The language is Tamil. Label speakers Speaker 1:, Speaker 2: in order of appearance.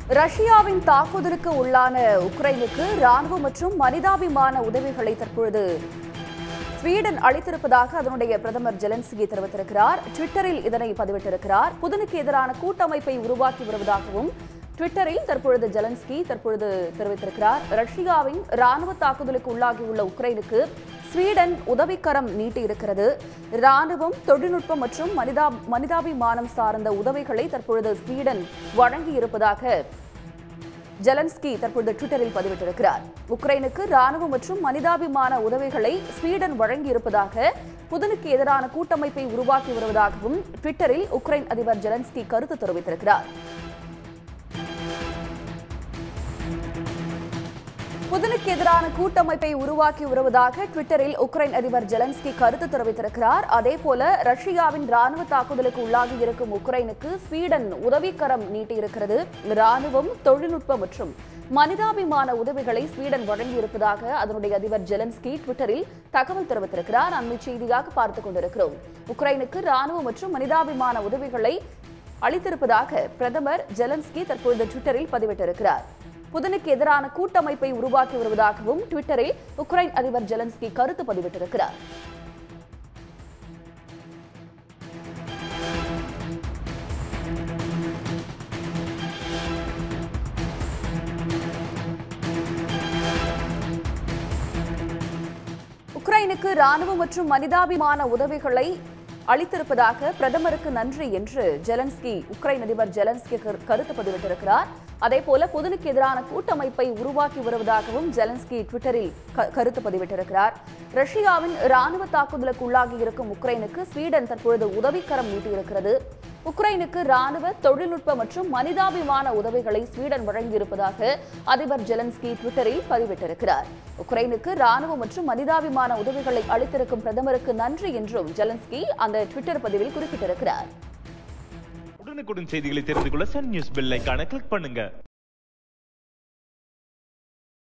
Speaker 1: ரஷ்யாவின் தாக்குதலுக்கு உள்ளான உக்ரைனுக்கு ராணுவ மற்றும் மனிதாபிமான உதவிகளை தற்பொழுது ஸ்வீடன் அளித்திருப்பதாக அதனுடைய பிரதமர் ஜெலன்ஸ்கி தெரிவித்திருக்கிறார் ட்விட்டரில் இதனை பதிவிட்டிருக்கிறார் புதனுக்கு எதிரான கூட்டமைப்பை உருவாக்கி வருவதாகவும் ட்விட்டரில் தற்பொழுது ஜெலன்ஸ்கி தற்பொழுது தெரிவித்திருக்கிறார் ரஷ்யாவின் ராணுவ தாக்குதலுக்கு உள்ளாகியுள்ள உக்ரைனுக்கு ஸ்வீடன் உதவிக்கரம் நீட்டியிருக்கிறது ராணுவம் தொழில்நுட்பம் மற்றும் மனிதா மனிதாபிமானம் சார்ந்த உதவிகளை தற்பொழுது ஸ்வீடன் வழங்கியிருப்பதாக ஜெலன்ஸ்கி தற்பொழுது ட்விட்டரில் பதிவிட்டிருக்கிறார் உக்ரைனுக்கு ராணுவ மற்றும் மனிதாபிமான உதவிகளை ஸ்வீடன் வழங்கியிருப்பதாக புதனுக்கு எதிரான கூட்டமைப்பை உருவாக்கி வருவதாகவும் ட்விட்டரில் உக்ரைன் அதிபர் ஜெலன்ஸ்கி கருத்து தெரிவித்திருக்கிறார் புதனுக்கு எதிரான கூட்டமைப்பை உருவாக்கி வருவதாக ட்விட்டரில் உக்ரைன் அதிபர் ஜெலன்ஸ்கி கருத்து தெரிவித்திருக்கிறார் அதேபோல ரஷ்யாவின் ராணுவ தாக்குதலுக்கு உள்ளாகி இருக்கும் உக்ரைனுக்கு ஸ்வீடன் உதவிக்கரம் நீட்டியிருக்கிறது ராணுவம் தொழில்நுட்பம் மற்றும் மனிதாபிமான உதவிகளை ஸ்வீடன் வழங்கியிருப்பதாக அதனுடைய அதிபர் ஜெலன்ஸ்கி ட்விட்டரில் தகவல் தெரிவித்திருக்கிறார் அண்மை செய்தியாக பார்த்துக் கொண்டிருக்கிறோம் உக்ரைனுக்கு ராணுவ மற்றும் மனிதாபிமான உதவிகளை அளித்திருப்பதாக பிரதமர் ஜெலன்ஸ்கி தற்பொழுது ட்விட்டரில் பதிவிட்டிருக்கிறார் புதனுக்கு எதிரான கூட்டமைப்பை உருவாக்கி வருவதாகவும் ட்விட்டரில் உக்ரைன் அதிபர் ஜெலன்ஸ்கி கருத்து பதிவிட்டிருக்கிறார் உக்ரைனுக்கு ராணுவ மற்றும் மனிதாபிமான உதவிகளை அளித்திருப்பதாக பிரதமருக்கு நன்றி என்று ஜெலன்ஸ்கி உக்ரைன் அதிபர் ஜெலன்ஸ்கி கரு- கருத்து பதிவிட்டிருக்கிறார் அதேபோல புதனுக்கு எதிரான கூட்டமைப்பை உருவாக்கி வருவதாகவும் ஜெலன்ஸ்கி ட்விட்டரில் க- கருத்து பதிவிட்டிருக்கிறார் ரஷ்யாவின் ராணுவ தாக்குதலுக்கு உள்ளாகி இருக்கும் உக்ரைனுக்கு ஸ்வீடன் தற்பொழுது உதவிக்கரம் நீட்டியிருக்கிறது உக்ரைனுக்கு ராணுவ தொழில்நுட்ப மற்றும் மனிதாபிமான உதவிகளை ஸ்வீடன் வழங்கியிருப்பதாக அதிபர் ஜெலன்ஸ்கி ட்விட்டரில் பதிவிட்டிருக்கிறார் உக்ரைனுக்கு ராணுவ மற்றும் மனிதாபிமான உதவிகளை அளித்திருக்கும் பிரதமருக்கு நன்றி என்றும் ஜெலன்ஸ்கி அந்த ட்விட்டர் பதிவில் குறிப்பிட்டிருக்கிறார்
Speaker 2: உடனுக்குடன் செய்திகளை தெரிந்து கொள்ள சன் நியூஸ் பெல் ஐகானை கிளிக் பண்ணுங்க